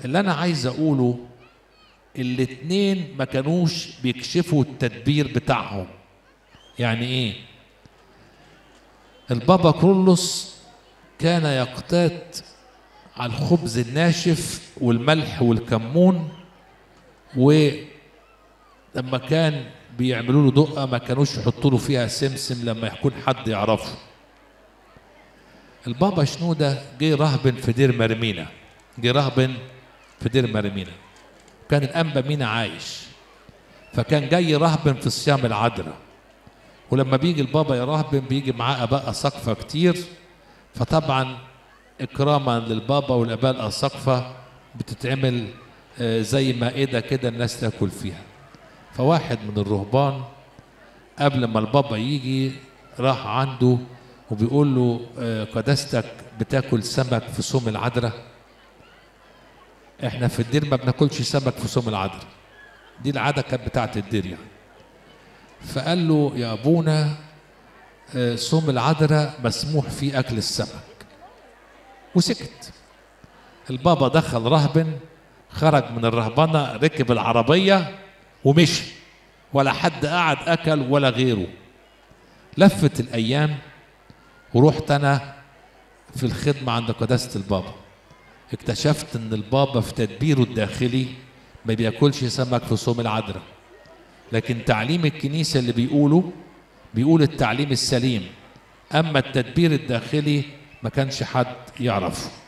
اللي انا عايز اقوله الاتنين ما كانوش بيكشفوا التدبير بتاعهم يعني ايه البابا كرولوس كان يقتات على الخبز الناشف والملح والكمون ولما كان بيعملوا له دقه ما كانوش يحطوا له فيها سمسم لما يكون حد يعرفه البابا شنودة جه رهبن في دير مرمينا جه رهبن في دير مرمينا كان الأنبا مينا عايش فكان جاي رهبن في صيام العذراء ولما بيجي البابا يرهبن بيجي معاه اباء اساقفه كتير فطبعا اكراما للبابا والاباء الاساقفه بتتعمل آه، زي مائده كده الناس تاكل فيها فواحد من الرهبان قبل ما البابا يجي راح عنده وبيقول له آه، قداستك بتاكل سمك في صوم العذراء احنا في الدير ما بناكلش سمك في صوم العذراء دي العاده كانت بتاعت الدير يعني فقال له يا ابونا آه، صوم العذراء مسموح فيه اكل السمك وسكت البابا دخل رهبن خرج من الرهبنه ركب العربيه ومشي ولا حد قعد اكل ولا غيره لفت الايام ورحت انا في الخدمه عند قداسه البابا اكتشفت ان البابا في تدبيره الداخلي ما بياكلش سمك في صوم العذراء لكن تعليم الكنيسة اللي بيقوله بيقول التعليم السليم أما التدبير الداخلي ما كانش حد يعرفه